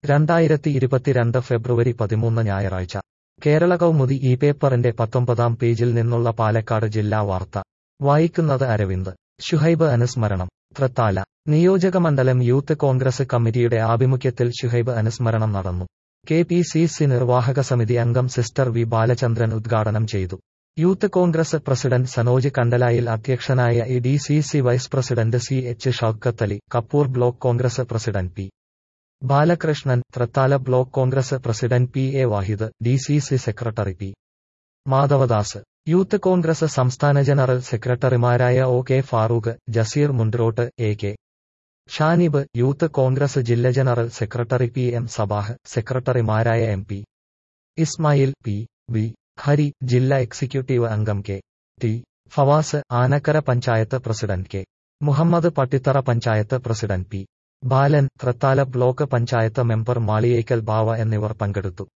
രണ്ടായിരത്തി ഇരുപത്തിരണ്ട് ഫെബ്രുവരി പതിമൂന്ന് ഞായറാഴ്ച കേരള കൗമുദി ഈ പേപ്പറിന്റെ പത്തൊമ്പതാം പേജിൽ നിന്നുള്ള പാലക്കാട് ജില്ലാ വാർത്ത വായിക്കുന്നത് അരവിന്ദ് ഷുഹൈബ് അനുസ്മരണം തൃത്താല നിയോജകമണ്ഡലം യൂത്ത് കോൺഗ്രസ് കമ്മിറ്റിയുടെ ആഭിമുഖ്യത്തിൽ ഷുഹൈബ് അനുസ്മരണം നടന്നു കെ പി സി സി നിർവാഹക സമിതി അംഗം സിസ്റ്റർ വി ബാലചന്ദ്രൻ ഉദ്ഘാടനം ചെയ്തു യൂത്ത് കോൺഗ്രസ് പ്രസിഡന്റ് സനോജ് കണ്ടലായിൽ അധ്യക്ഷനായ A D C C vice president C H Shoukathali Kappur block Congress president P Balakrishnan Thrithala block Congress president P A Vahid D C C secretary P Madhavadas youth Congress സംസ്ഥാന ജനറൽ സെക്രട്ടറിമാരായ O K Farooq Jaseer Mundrot A K Shanib youth Congress ജില്ല general secretary P M Sabah സെക്രട്ടറിമാരായ M P Ismail P V Hari ജില്ലാ executive അംഗം K T Fawaz Anakkara panchayat president K Muhammad Pattithara panchayat president P Balan Thrithala block panchayat member Maliyekkal Bava എന്നിവർ പങ്കെടുത്തു